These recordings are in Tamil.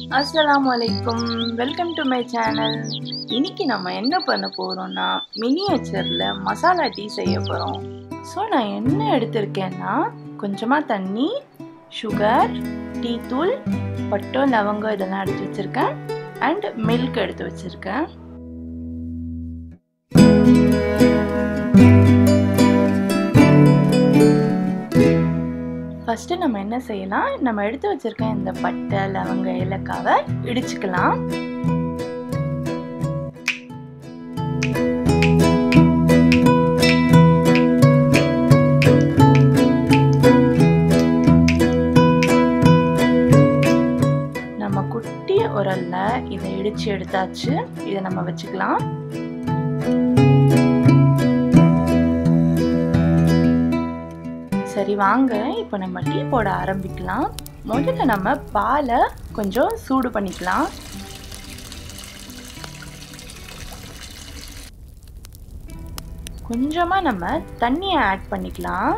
அஸ்ஸலாமு அலைக்கும் வெல்கம் டு மை சேனல் இன்னைக்கு நம்ம என்ன பண்ண போகிறோம்னா மினியேச்சரில் மசாலா டீ செய்ய போகிறோம் ஸோ நான் என்ன எடுத்திருக்கேன்னா கொஞ்சமாக தண்ணி சுகர் டீ தூள் பட்டோ லவங்கம் இதெல்லாம் எடுத்து வச்சுருக்கேன் அண்ட் மில்க் எடுத்து வச்சுருக்கேன் ஃபஸ்ட்டு நம்ம என்ன செய்யலாம் நம்ம எடுத்து வச்சிருக்க இந்த பட்டை லவங்க ஏலக்காவை இடிச்சுக்கலாம் நம்ம குட்டி உரல்ல இதை இடிச்சு எடுத்தாச்சு இதை நம்ம வச்சுக்கலாம் சரி வாங்க இப்போ நம்ம டீ போட ஆரம்பிக்கலாம் முதல்ல நம்ம பாலை கொஞ்சம் சூடு பண்ணிக்கலாம் கொஞ்சமாக நம்ம தண்ணியை ஆட் பண்ணிக்கலாம்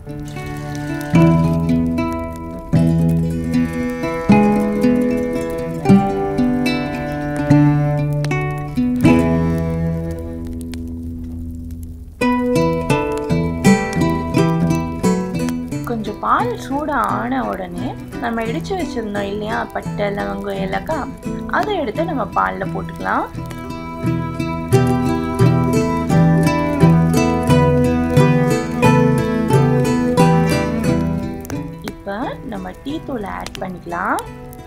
கொஞ்சம் பால் சூடு ஆன உடனே நம்ம இடிச்சு வச்சிருந்தோம் இல்லையா பட்டை லவங்கம் ஏலக்காய் அதை எடுத்து நம்ம பாலில் போட்டுக்கலாம் இப்போ நம்ம டீ தூளை ஆட் பண்ணிக்கலாம்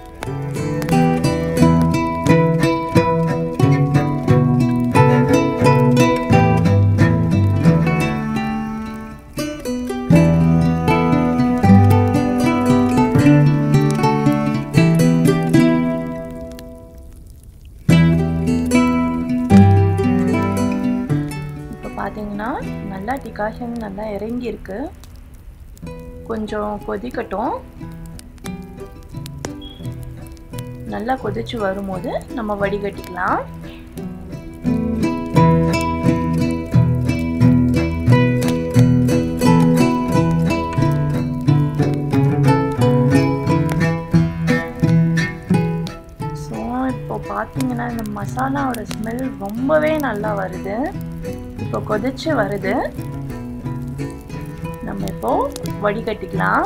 பார்த்தீங்கன்னா நல்லா டிகாஷன் நல்லா இறங்கியிருக்கு கொஞ்சம் கொதிக்கட்டும் நல்லா கொதிச்சு வரும்போது நம்ம வடிகட்டிக்கலாம் ஸோ இப்போ பார்த்தீங்கன்னா இந்த மசாலாவோட ஸ்மெல் ரொம்பவே நல்லா வருது இப்போ கொதிச்சு வருது நம்ம இப்போ வடிகட்டிக்கலாம்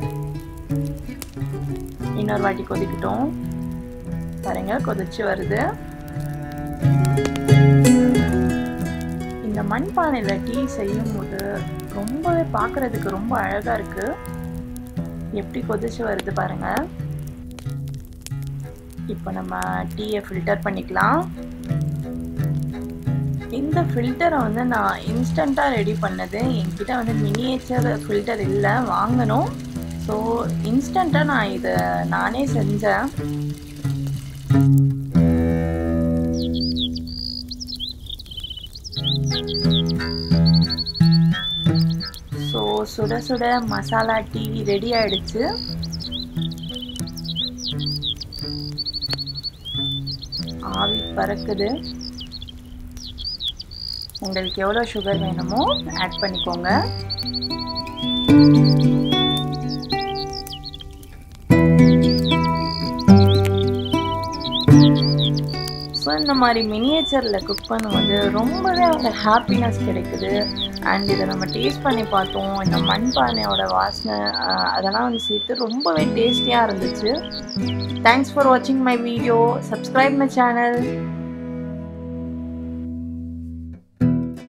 இன்னொரு வாட்டி கொதிக்கட்டும் பாருங்க கொதிச்சு வருது இந்த மண்பானையில் டீ செய்யும் போது ரொம்பவே பார்க்கறதுக்கு ரொம்ப அழகா இருக்கு எப்படி கொதிச்சு வருது பாருங்க இப்போ நம்ம டீயை ஃபில்டர் பண்ணிக்கலாம் இந்த ஃபில்டரை வந்து நான் இன்ஸ்டண்ட்டாக ரெடி பண்ணது என்கிட்ட வந்து மினியேச்சர் ஃபில்டர் இல்லை வாங்கணும் ஸோ இன்ஸ்டண்ட்டாக நான் இதை நானே செஞ்சேன் ஸோ சுட சுட மசாலா டீ ரெடி ஆயிடுச்சு ஆவி பறக்குது உங்களுக்கு எவ்வளோ சுகர் வேணுமோ ஆட் பண்ணிக்கோங்க ஸோ இந்த மாதிரி மினியேச்சரில் குக் பண்ணும்போது ரொம்பவே ஒரு ஹாப்பினஸ் கிடைக்குது அண்ட் இதை நம்ம டேஸ்ட் பண்ணி பார்த்தோம் இந்த மண்பானையோட வாசனை அதெல்லாம் வந்து சேர்த்து ரொம்பவே டேஸ்டியாக இருந்துச்சு தேங்க்ஸ் ஃபார் வாட்சிங் my video subscribe my channel